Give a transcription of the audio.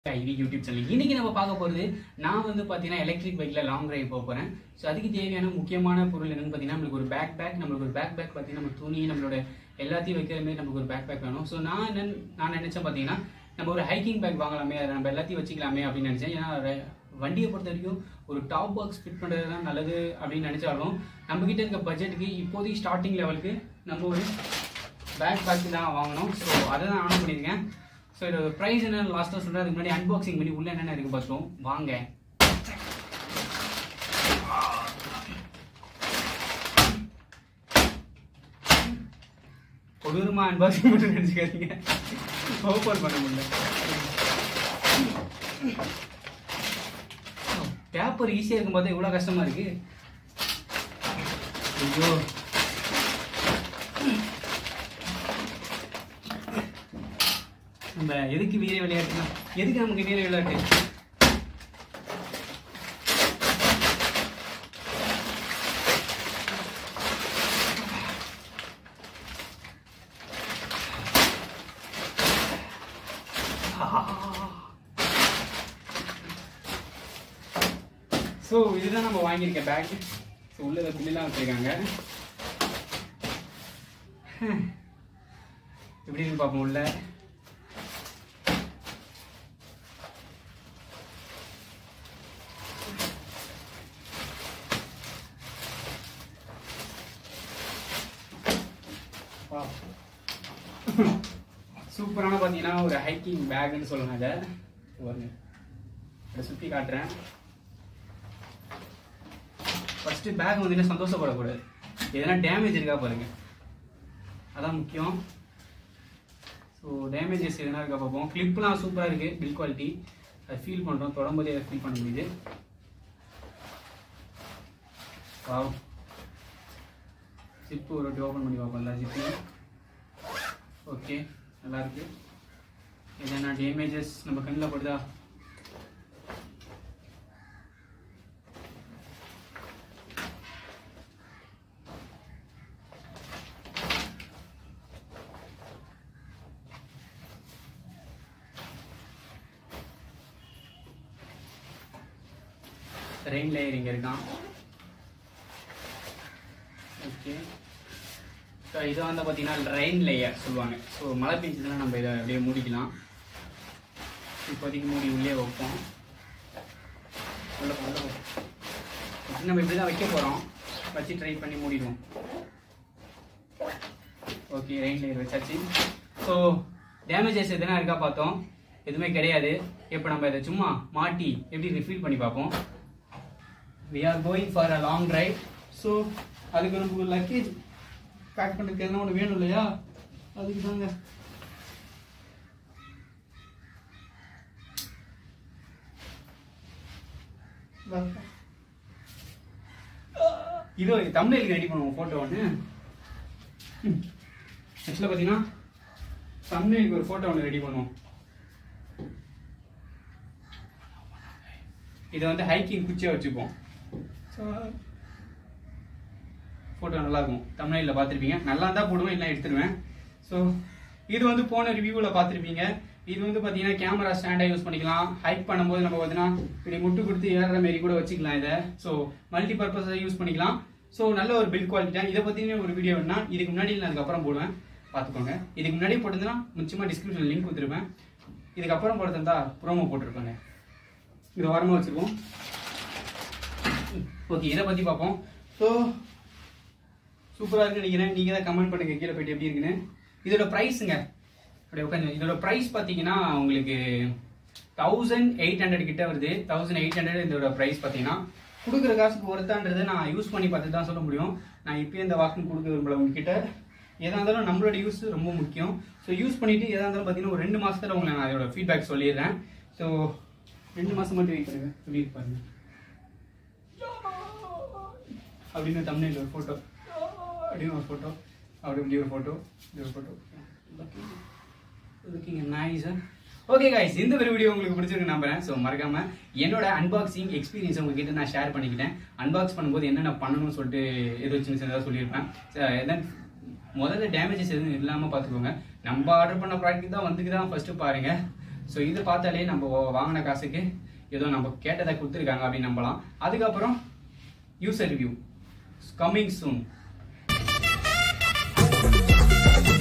IV YouTube channel இன்னைக்கு நம்ம பார்க்க போகிறது நான் வந்து பார்த்தீங்கன்னா எலக்ட்ரிக் பைக்கில் லாங் டிரைவ் போக போகிறேன் ஸோ அதுக்கு தேவையான முக்கியமான பொருள் என்னன்னு பார்த்தீங்கன்னா நம்மளுக்கு ஒரு பேக் பேக் நம்மளுக்கு ஒரு பேக் பேக் பார்த்தீங்கன்னா நம்ம துணி நம்மளோட எல்லாத்தையும் வைக்கிற மாதிரி நமக்கு ஒரு பேக் பேக் வேணும் ஸோ நான் என்ன நான் நினைச்சேன் பார்த்தீங்கன்னா நம்ம ஒரு ஹைக்கிங் பேக் வாங்கலாமே அதை நம்ம எல்லாத்தையும் வச்சுக்கலாமே அப்படின்னு நினச்சேன் ஏன்னா ர- வண்டியை பொறுத்த வரைக்கும் ஒரு டாப் பாக்ஸ் ஃபிட் பண்ணுறது தான் நல்லது அப்படின்னு நினச்சாலும் நம்மக்கிட்ட இருக்க பட்ஜெட்டுக்கு இப்போதைக்கு ஸ்டார்டிங் லெவலுக்கு நம்ம ஒரு பேக் பேக் தான் வாங்கணும் ஸோ அதை தான் ஆன் பண்ணியிருக்கேன் ஸோ இதோட ப்ரைஸ் என்ன லாஸ்ட்டாக சொல்கிறேன் அதுக்கு முன்னாடி அன்பாக்சிங் பண்ணி உள்ள என்னென்ன இருக்கு பார்த்தோம் வாங்க கொடூரமா அன்பாக்சிங் மட்டும் நினச்சிக்காதீங்க ஓப்பன் பண்ண முடியல பேப்பர் ஈஸியாக இருக்கும் பார்த்தா இவ்வளோ கஷ்டமா இருக்கு ஐயோ நம்ம எதுக்கு வீர விளையாட்டுனா எதுக்கு நமக்கு வீர விளையாட்டு ஸோ இதுதான் நம்ம வாங்கியிருக்க பேக் ஸோ உள்ள பில்லாம் வச்சிருக்காங்க எப்படி இருக்கு பார்ப்போம் உள்ள Wow. சூப்பரான பார்த்தீங்கன்னா ஒரு ஹைக்கிங் பேக்னு சொல்லலாம் இதை பாருங்க இதை சுற்றி காட்டுறேன் ஃபஸ்ட்டு பேக் வந்து சந்தோஷப்படக்கூடாது எதனா டேமேஜ் இருக்கா பாருங்க அதான் முக்கியம் ஸோ டேமேஜஸ் எதனா இருக்கா பார்ப்போம் கிளிப்லாம் சூப்பராக இருக்குது பில் குவாலிட்டி அதை ஃபீல் பண்ணுறோம் தொடம்போதே அதை ஃபீல் பண்ண முடியுது வாவ் ஜிப்பு ஒரு வாட்டி ஓப்பன் பண்ணி பார்ப்போம்ல ஜிப்பு ஓகே நல்லா இருக்கு எதனா டேமேஜஸ் நம்ம கண்ணில் படுதா ரெயின் லேயர் இங்கே இருக்கான் ஓகே ஸோ இது வந்து பார்த்தீங்கன்னா ரெயின் லேயர் சொல்லுவாங்க ஸோ மழை பெஞ்சதுன்னா நம்ம இதை அப்படியே மூடிக்கலாம் இப்போதைக்கு மூடி உள்ளே வைப்போம் உள்ள போ, உள்ள போ. இது நம்ம இப்படி தான் வைக்க போகிறோம் வச்சு ட்ரை பண்ணி மூடிடுவோம் ஓகே ரெயின் லேயர் வச்சாச்சு ஸோ டேமேஜஸ் எதுனா இருக்கா பார்த்தோம் எதுவுமே கிடையாது இப்போ நம்ம இதை சும்மா மாட்டி எப்படி ரிஃபில் பண்ணி பார்ப்போம் we are going for a long drive so அதுக்கு நமக்கு ஒரு லக்கேஜ் பேக் பண்ணுறதுக்கு எதனா ஒன்று வேணும் இல்லையா அதுக்கு தாங்க இதோ தமிழுக்கு ரெடி பண்ணுவோம் ஃபோட்டோ ஒன்று ஆக்சுவலாக பார்த்தீங்கன்னா தமிழுக்கு ஒரு ஃபோட்டோ ஒன்று ரெடி பண்ணுவோம் இதை வந்து ஹைக்கிங் குச்சியாக வச்சுப்போம் ஸோ ஃபோட்டோ நல்லா இருக்கும் தமிழில் பார்த்துருப்பீங்க நல்லா இருந்தால் போடுவேன் இல்லை எடுத்துருவேன் ஸோ இது வந்து போன ரிவ்யூவில் பார்த்துருப்பீங்க இது வந்து பார்த்தீங்கன்னா கேமரா ஸ்டாண்டாக யூஸ் பண்ணிக்கலாம் ஹைக் பண்ணும்போது நம்ம பார்த்தீங்கன்னா இப்படி முட்டு கொடுத்து ஏறுற மாரி கூட வச்சுக்கலாம் இதை ஸோ மல்டி பர்பஸாக யூஸ் பண்ணிக்கலாம் ஸோ நல்ல ஒரு பில்ட் குவாலிட்டி தான் இதை பற்றின ஒரு வீடியோ வேணா இதுக்கு முன்னாடி நான் அதுக்கப்புறம் போடுவேன் பார்த்துக்கோங்க இதுக்கு முன்னாடி போட்டிருந்தா நிச்சயமாக டிஸ்கிரிப்ஷன் லிங்க் கொடுத்துருப்பேன் இதுக்கப்புறம் போடுறதா ப்ரோமோ போட்டிருப்பாங்க இது ஓரமாக வச்சுருவோம் ஓகே இதை பற்றி பார்ப்போம் ஸோ சூப்பராக இருக்குன்னு நினைக்கிறேன் நீங்கள் தான் கமெண்ட் பண்ணுங்க கீழே போயிட்டு எப்படி இருக்குன்னு இதோட ப்ரைஸுங்க அப்படியே உட்காந்து இதோட ப்ரைஸ் பார்த்தீங்கன்னா உங்களுக்கு தௌசண்ட் எயிட் ஹண்ட்ரட் கிட்ட வருது தௌசண்ட் எயிட் ஹண்ட்ரட் இதோட ப்ரைஸ் பார்த்தீங்கன்னா கொடுக்குற காசுக்கு ஒருத்தான்றதை நான் யூஸ் பண்ணி பார்த்து தான் சொல்ல முடியும் நான் இப்போயே இந்த வாக்குன்னு கொடுக்க விரும்பல உங்ககிட்ட எதா இருந்தாலும் நம்மளோட யூஸ் ரொம்ப முக்கியம் ஸோ யூஸ் பண்ணிட்டு எதா இருந்தாலும் பார்த்தீங்கன்னா ஒரு ரெண்டு மாசத்துல உங்களை நான் அதோட ஃபீட்பேக் சொல்லிடுறேன் ஸோ ரெண்டு மாசம் மட்டும் வெயிட் பண்ணுங்க எப்படி இருக்கு பாருங்க அப்படின்னு தமிழில் ஒரு ஃபோட்டோ அப்படின்னு ஒரு ஃபோட்டோ அப்படி இப்படி ஒரு ஃபோட்டோ இப்படி ஒரு ஃபோட்டோ லுக்கிங் நைஸா ஓகே கைஸ் இந்த ஒரு வீடியோ உங்களுக்கு பிடிச்சிருக்கு நம்புறேன் ஸோ மறக்காம என்னோட அன்பாக்சிங் எக்ஸ்பீரியன்ஸ் உங்ககிட்ட நான் ஷேர் பண்ணிக்கிட்டேன் அன்பாக்ஸ் பண்ணும்போது என்னென்ன பண்ணணும்னு சொல்லிட்டு ஏதோ சின்ன சின்னதாக சொல்லியிருப்பேன் So, then முதல்ல டேமேஜஸ் எதுவும் இல்லாமல் பார்த்துக்கோங்க நம்ம ஆர்டர் பண்ண ப்ராடக்ட் தான் வந்துக்குதான் ஃபர்ஸ்ட் பாருங்க ஸோ இது பார்த்தாலே நம்ம வா- வாங்கின காசுக்கு ஏதோ நம்ம கேட்டதை கொடுத்துருக்காங்க அப்படின்னு நம்பலாம் அதுக்கப்புறம் யூசர் ரிவ்யூ கம்மிங் சூன்